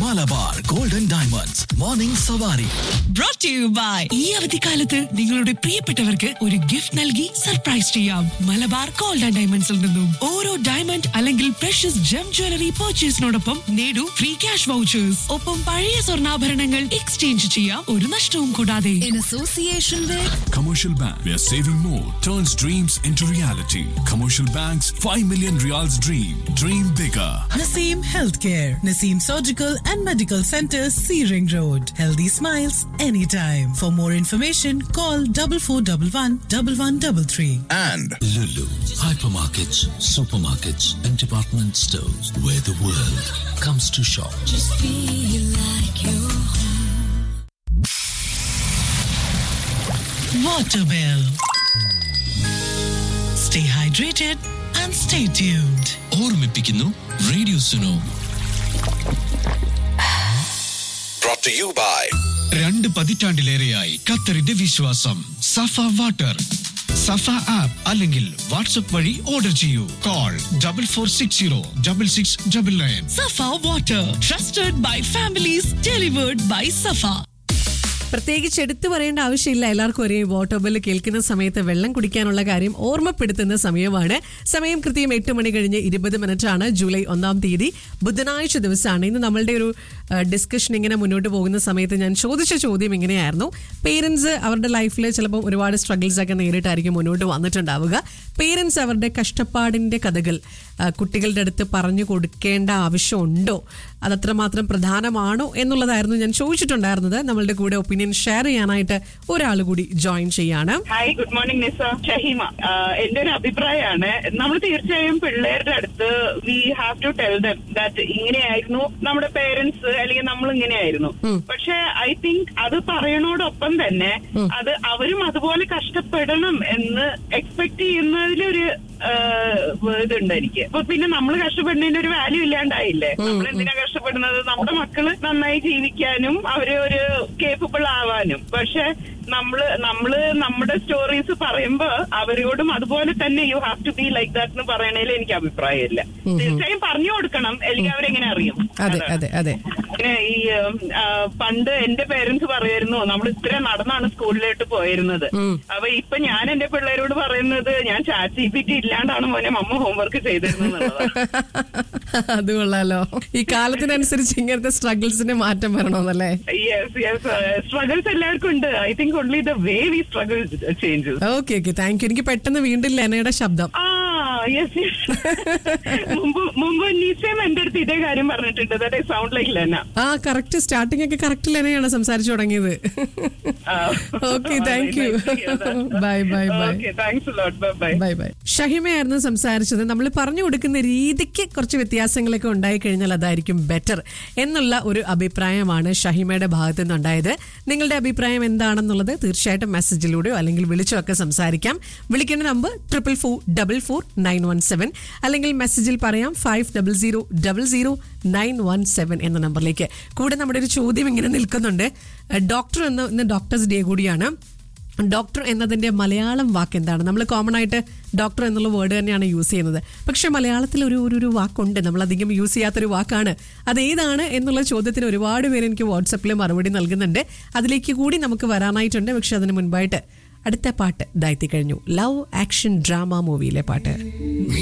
Malabar gold and diamonds morning സവാരി brought to you by ഈ അവധിക്കാലത്ത് നിങ്ങളുടെ പ്രിയപ്പെട്ടവർക്ക് ഒരു ഗിഫ്റ്റ് നൽകി സർപ്രൈസ് ചെയ്യാം മലബാർ ഗോൾഡ് ആൻഡ് ഡയമണ്ട്സിൽ നിന്നും ഓരോ ഡയമണ്ട് അല്ലെങ്കിൽ പ്രഷ്യസ് ജം ജ്വല്ലറി പർച്ചേസിനോടൊപ്പം നേടൂ ഫ്രീ ക്യാഷ് വൗച്ചേഴ്സ് ഒപ്പം പഴയ സ്വർണ്ണാഭരണങ്ങൾ എക്സ്ചേഞ്ച് ചെയ്യാം ഒരു നഷ്ടവും കൂടാതെ in association with Commercial Bank, where saving more turns dreams into reality. Commercial Bank's 5 million reals dream. Dream bigger. Naseem Healthcare, Naseem Surgical and Medical Center, C Ring Road. Healthy smiles anytime. For more information, call 4411 1133. and Lulu, hypermarkets, supermarkets, and department stores where the world comes to shop. feel like you Waterwell. Stay hydrated and stay tuned. ഓർമ്മിപ്പിക്കുന്നു radio Suno brought to you by രണ്ട് പതിറ്റാണ്ടിലേറെയായി ഖത്തറിന്റെ വിശ്വാസം Safa water Safa app അല്ലെങ്കിൽ WhatsApp വഴി order ചെയ്യൂ call double four six zero double six double nine Safa Water, trusted by families, delivered by Safa. പ്രത്യേകിച്ച് എടുത്തു പറയേണ്ട ആവശ്യമില്ല എല്ലാവർക്കും ഒരേ വാട്ടർ ബില്ല് കേൾക്കുന്ന സമയത്ത് വെള്ളം കുടിക്കാനുള്ള കാര്യം ഓർമ്മപ്പെടുത്തുന്ന സമയമാണ് സമയം കൃത്യം എട്ട് മണി കഴിഞ്ഞ് ഇരുപത് മിനിറ്റ് ആണ് ജൂലൈ ഒന്നാം തീയതി ബുധനാഴ്ച ദിവസമാണ് ഇന്ന് നമ്മളുടെ ഒരു ഡിസ്കഷൻ ഇങ്ങനെ മുന്നോട്ട് പോകുന്ന സമയത്ത് ഞാൻ ചോദിച്ച ചോദ്യം ഇങ്ങനെയായിരുന്നു പേരൻസ് അവരുടെ ലൈഫിൽ ചിലപ്പോൾ ഒരുപാട് സ്ട്രഗിൾസ് ഒക്കെ നേരിട്ടായിരിക്കും മുന്നോട്ട് വന്നിട്ടുണ്ടാവുക പേരൻസ് അവരുടെ കഷ്ടപ്പാടിന്റെ കഥകൾ ആ, കുട്ടികളുടെ അടുത്ത് പറഞ്ഞു കൊടുക്കേണ്ട ആവശ്യമുണ്ടോ അതത്രമാത്രം പ്രധാനമാണോ എന്നുള്ളതായിരുന്നു ഞാൻ ചോദിച്ചിട്ടുണ്ടായിരുന്നത് നമ്മളുടെ കൂടെ ഒപ്പീനിയൻ ഷെയർ ചെയ്യാനായിട്ട് ഒരാൾ കൂടി ജോയിൻ ചെയ്യാണ് hi good morning Nisa Shaheema ആഹ് എന്റെ ഒരു അഭിപ്രായമാണ് നമ്മൾ തീർച്ചയായും പിള്ളേരുടെ അടുത്ത് we have to tell them that ഇങ്ങനെയായിരുന്നു നമ്മുടെ പേരൻസ് അല്ലെങ്കിൽ നമ്മൾ ഇങ്ങനെയായിരുന്നു പക്ഷെ ഐ തിങ്ക് അത് പറയണോടൊപ്പം തന്നെ അത് അവരും അതുപോലെ കഷ്ടപ്പെടണം എന്ന് എക്സ്പെക്ട് ചെയ്യുന്നതിലൊരു ആഹ് ഇതുണ്ട് എനിക്ക് അപ്പൊ പിന്നെ നമ്മൾ കഷ്ടപ്പെടുന്നതിന് ഒരു വാല്യൂ ഇല്ലാണ്ടായില്ലേ നമ്മൾ എന്തിനാ കഷ്ടപ്പെടുന്നത് നമ്മുടെ മക്കള് നന്നായി ജീവിക്കാനും അവര് ഒരു കേപ്പബിൾ ആവാനും പക്ഷെ നമ്മള് നമ്മള് നമ്മുടെ സ്റ്റോറീസ് പറയുമ്പോ അവരോടും അതുപോലെ തന്നെ you have to be like that എന്ന് പറയണേൽ എനിക്ക് അഭിപ്രായമില്ല തീർച്ചയായും പറഞ്ഞു കൊടുക്കണം അല്ലെങ്കിൽ അവരെങ്ങനെ അറിയും അതെ അതാണ്. അതെ അതെ പിന്നെ ഈ ഉം, ആ, പണ്ട് എന്റെ പേരൻസ് പറയായിരുന്നു നമ്മൾ ഇത്ര നടന്നാണ് സ്കൂളിലോട്ട് പോയിരുന്നത് അപ്പൊ ഇപ്പൊ ഞാൻ എന്റെ പിള്ളേരോട് പറയുന്നത് ഞാൻ ചാറ്റ് ജി പി ടി ഇല്ലാണ്ടാണ് മോനെ അമ്മ ഹോംവർക്ക് ചെയ്തിരുന്നത് അത് കൊള്ളാലോ ഈ കാലത്തിനനുസരിച്ച് ഇങ്ങനത്തെ സ്ട്രഗിൾസിന് മാറ്റം വരണമെന്നല്ലേ യെസ് യെസ് സ്ട്രഗിൾസ് എല്ലാവർക്കും ഉണ്ട് I think only the way we struggle changes okay okay thank you എനിക്ക് പെട്ടെന്ന് വീണ്ടും ലെനയുടെ ശബ്ദം ആ യെസ് യെസ് മുമ്പ് മുമ്പ് നിശ്ചയം എന്റെ അടുത്ത് ഇതേ കാര്യം പറഞ്ഞിട്ടുണ്ട് that I sound like Lena ആ കറക്റ്റ് സ്റ്റാർട്ടിംഗ് ഒക്കെ കറക്റ്റ് ലെനയാണ് സംസാരിച്ചു തുടങ്ങിയത് okay thank you bye bye bye okay thanks lot bye bye bye bye ഷഹിമയായിരുന്നു സംസാരിച്ചത് നമ്മൾ പറഞ്ഞു കൊടുക്കുന്ന രീതിക്ക് കുറച്ച് വ്യത്യാസങ്ങളൊക്കെ ഉണ്ടായി കഴിഞ്ഞാൽ അതായിരിക്കും ബെറ്റർ എന്നുള്ള ഒരു അഭിപ്രായമാണ് ഷഹിമയുടെ ഭാഗത്തു നിന്നുണ്ടായത് നിങ്ങളുടെ അഭിപ്രായം എന്താണെന്നുള്ളത് തീർച്ചയായിട്ടും മെസ്സേജിലൂടെയോ അല്ലെങ്കിൽ വിളിച്ചോ ഒക്കെ സംസാരിക്കാം വിളിക്കേണ്ട number triple four double four nine one seven അല്ലെങ്കിൽ മെസ്സേജിൽ പറയാം five double zero double zero nine one seven എന്ന നമ്പറിലേക്ക് കൂടെ നമ്മുടെ ഒരു ചോദ്യം ഇങ്ങനെ നിൽക്കുന്നുണ്ട് ഡോക്ടർ എന്ന ഇന്ന് ഡോക്ടേഴ്സ് ഡേ കൂടിയാണ് ഡോക്ടർ എന്നതിന്റെ മലയാളം വാക്ക് എന്താണ് നമ്മൾ കോമൺ ആയിട്ട് ഡോക്ടർ എന്നുള്ള വേർഡ് തന്നെയാണ് യൂസ് ചെയ്യുന്നത് പക്ഷെ മലയാളത്തിൽ ഒരു ഒരു ഒരു വാക്കുണ്ട് നമ്മൾ അധികം യൂസ് ചെയ്യാത്തൊരു വാക്കാണ് അത് ഏതാണ് എന്നുള്ള ചോദ്യത്തിന് ഒരുപാട് പേര് എനിക്ക് വാട്സപ്പിൽ മറുപടി നൽകുന്നുണ്ട് അതിലേക്ക് കൂടി നമുക്ക് വരാനായിട്ടുണ്ട് പക്ഷെ അതിന് മുൻപായിട്ട് അടുത്ത പാട്ട് ഇതായി കഴിഞ്ഞു ലവ് ആക്ഷൻ ഡ്രാമ മൂവിയിലെ പാട്ട്